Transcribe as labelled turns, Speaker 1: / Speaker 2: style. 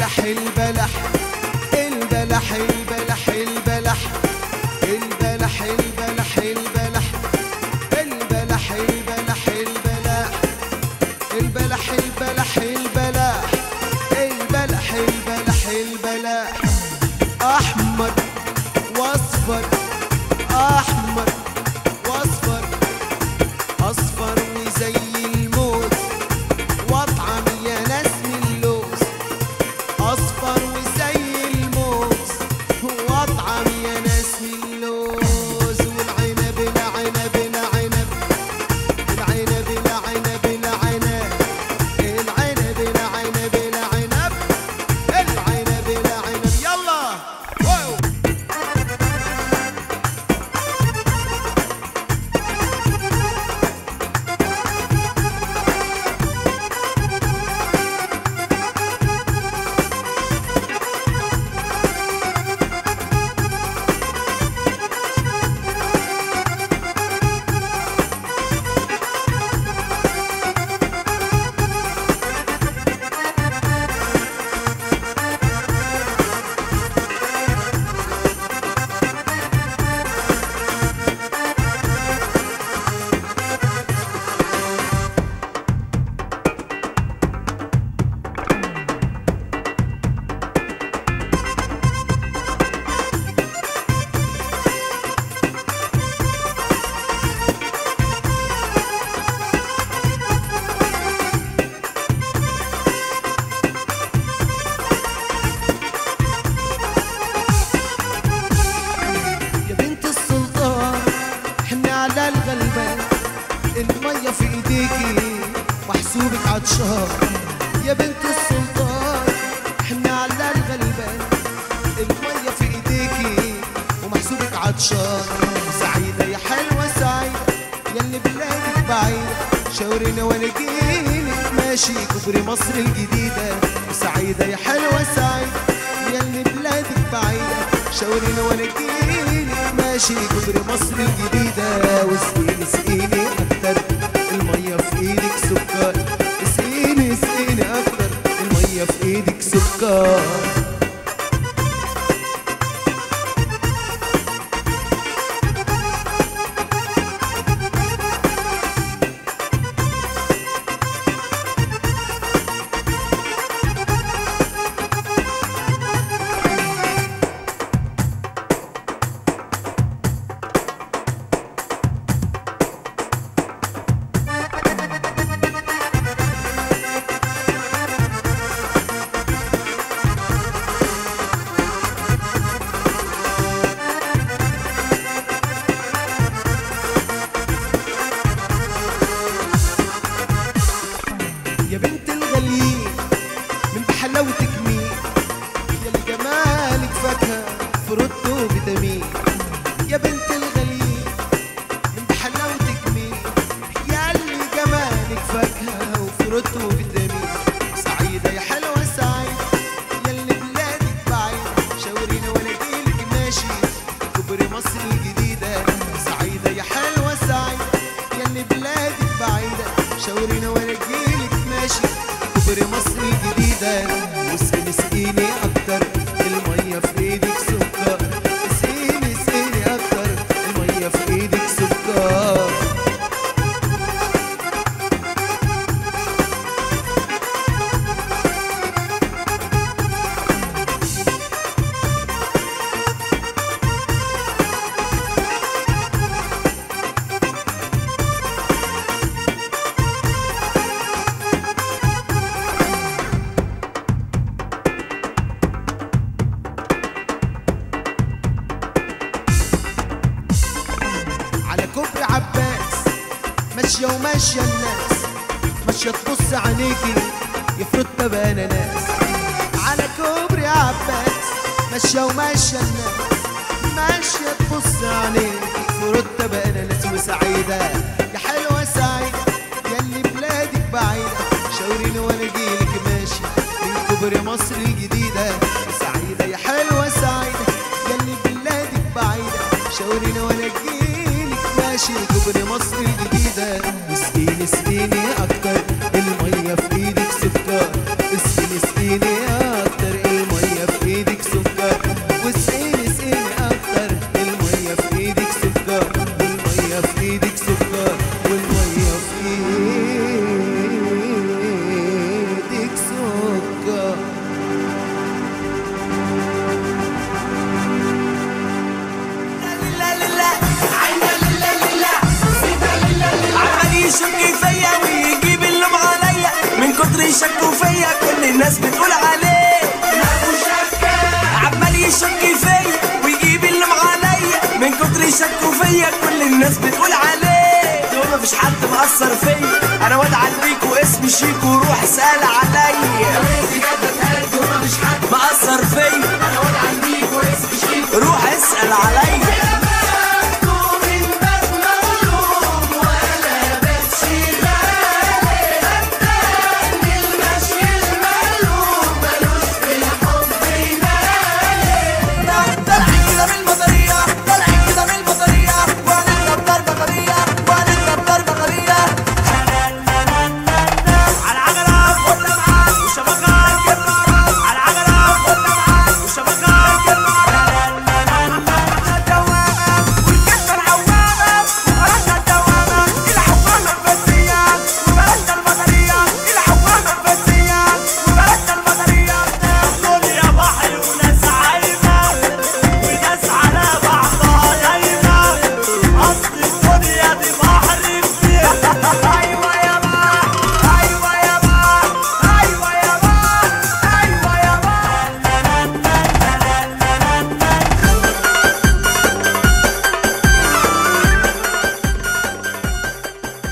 Speaker 1: البلح البلح البلح البلح البلح البلح البلح البلح البلح البلح البلح البلح البلح البلح البلح البلح البلح احمر واصفر احمر واصفر اصفر وزي الموز واطعم يا ناس من اللوز اصفر وزي الموز واطعم يا ناس من اللوز والعنب العنب العنب العنب العنب العنب العنب العنب العنب العنب العنب يلا واو يا بنت السلطان حنا على الغلبان المية في ايديكي وحسوبك عطشان يا بنت السلطان حنا على الغلبان المية في ايديكي ومحسوبك عطشان سعيدة يا حلوة سعيدة ياللي بلادك بعيدة شاورينا وانا جيلك ماشي كبري مصر الجديدة سعيدة يا حلوة سعيدة ياللي بلادك بعيدة شاورينا وانا جيلك ماشي كبري مصر الجديدة واسقيني اسقيني اكتر المية في ايدك سكر اسقيني اسقيني اكتر المية في ايدك سكر يا بنت الغاليين من بحلاوتك مين يا اللي جمالك فاكهة فرط وفيتامين يا بنت الغاليين من بحلاوتك مين يا اللي جمالك فاكهة وفرط وفيتامين سعيدة يا حلوة سعيدة يا اللي بلادك بعيدة شاورينا وانا جيلك ماشي كبري مصر الجديدة سعيدة يا حلوة سعيدة يا اللي بلادك بعيدة شاورينا وانا جيلك ماشي كبري مصر الجديدة واسقيني اسقيني اكتر المية في ايدك سكر اسقيني اسقيني اكتر المية في ايدك سكر على كوبري عباس ماشية وماشية الناس ماشية تبص عينيكي يفرط بابانا ناس على كوبري عباس ماشية وماشية الناس ماشية تبص عينيكي يفرط بابانا ناس وسعيدة يا حلوة سعيدة ياللي بلادك بعيدة شاوريني وانا جيلك ماشي من كوبري مصر الجديدة سعيدة يا حلوة سعيدة ياللي بلادك بعيدة شاوريني وانا جيلك ماشي كوبري مصر الجديدة واسقيني اسقيني اكتر المية في ايدك سكر اسقيني اسقيني اكتر
Speaker 2: شكوا فيا كل الناس بتقول عليه عمال يشك فيا ويجيب اللي عليا من كتر شكوا فيا كل الناس بتقول عليه هو مفيش حد مأثر فيا انا واد عليك واسمي شيك وروح اسأل عليا مأثر فيا روح اسأل عليا